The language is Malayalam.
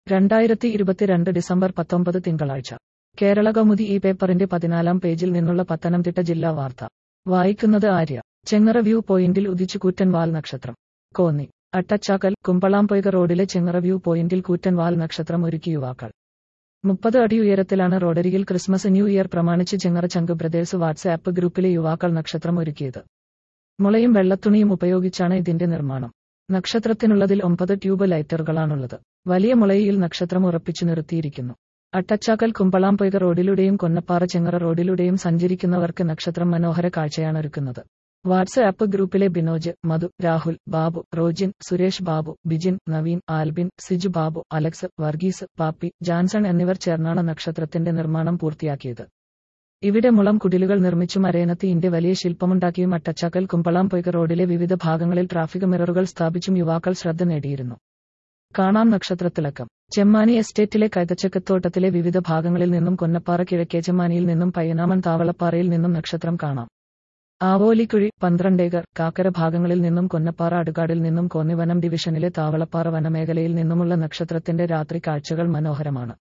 രണ്ടായിരത്തി ഇരുപത്തിരണ്ട് ഡിസംബർ പത്തൊമ്പത് തിങ്കളാഴ്ച കേരള കൗമുദി ഈ പേപ്പറിന്റെ പതിനാലാം പേജിൽ നിന്നുള്ള പത്തനംതിട്ട ജില്ലാ വാർത്ത വായിക്കുന്നത് ആര്യ ചെങ്ങറ വ്യൂ പോയിന്റിൽ ഉദിച്ചു കൂറ്റൻ വാൽ നക്ഷത്രം കോന്നി അട്ടച്ചാക്കൽ കുമ്പളാംപൊയ്ക റോഡിലെ ചെങ്ങറ വ്യൂ പോയിന്റിൽ കൂറ്റൻ വാൽ നക്ഷത്രം ഒരുക്കി യുവാക്കൾ മുപ്പത് അടി ഉയരത്തിലാണ് റോഡരികിൽ ക്രിസ്മസ് ന്യൂ ഇയർ പ്രമാണിച്ച് ചെങ്ങറ ചങ്ക് ബ്രദേഴ്സ് വാട്സ്ആപ്പ് ഗ്രൂപ്പിലെ യുവാക്കൾ നക്ഷത്രം ഒരുക്കിയത് മുളയും വെള്ളത്തുണിയും ഉപയോഗിച്ചാണ് ഇതിന്റെ നിർമ്മാണം നക്ഷത്രത്തിനുള്ളതിൽ ഒമ്പത് ട്യൂബ് ലൈറ്ററുകളാണുള്ളത് വലിയ മുളയിൽ നക്ഷത്രം ഉറപ്പിച്ചു നിർത്തിയിരിക്കുന്നു അട്ടച്ചാക്കൽ കുമ്പളാംപൊയ്ക റോഡിലൂടെയും കൊന്നപ്പാറ ചെങ്ങറ റോഡിലൂടെയും സഞ്ചരിക്കുന്നവർക്ക് നക്ഷത്രം മനോഹര കാഴ്ചയാണ് ഒരുക്കുന്നത് വാട്സ്ആപ്പ് ഗ്രൂപ്പിലെ ബിനോജ് മധു രാഹുൽ ബാബു റോജിൻ സുരേഷ് ബാബു ബിജിൻ നവീൻ ആൽബിൻ സിജു ബാബു അലക്സ് വർഗീസ് പാപ്പി ജാൻസൺ എന്നിവർ ചേർന്നാണ് നക്ഷത്രത്തിന്റെ നിർമ്മാണം പൂർത്തിയാക്കിയത് ഇവിടെ മുളം കുടിലുകൾ നിർമ്മിച്ചും അരയനത്തിന്റെ വലിയ ശില്പമുണ്ടാക്കിയും അട്ടച്ചാക്കൽ കുമ്പളാംപൊയ്ക റോഡിലെ വിവിധ ഭാഗങ്ങളിൽ ട്രാഫിക് മിററുകൾ സ്ഥാപിച്ചും യുവാക്കൾ ശ്രദ്ധ നേടിയിരുന്നു കാണാം നക്ഷത്രത്തിളക്കം ചെമ്മാനി എസ്റ്റേറ്റിലെ കൈതച്ചക്കത്തോട്ടത്തിലെ വിവിധ ഭാഗങ്ങളിൽ നിന്നും കൊന്നപ്പാറ കിഴക്കേച്ചമ്മാനിയിൽ നിന്നും പയ്യനാമൺ താവളപ്പാറയിൽ നിന്നും നക്ഷത്രം കാണാം ആവോലിക്കുഴി പന്ത്രണ്ടേക്കർ കാക്കര ഭാഗങ്ങളിൽ നിന്നും കൊന്നപ്പാറ അടുകാടിൽ നിന്നും കോന്നിവനം ഡിവിഷനിലെ താവളപ്പാറ വനമേഖലയിൽ നിന്നുമുള്ള നക്ഷത്രത്തിന്റെ രാത്രി കാഴ്ചകൾ മനോഹരമാണ്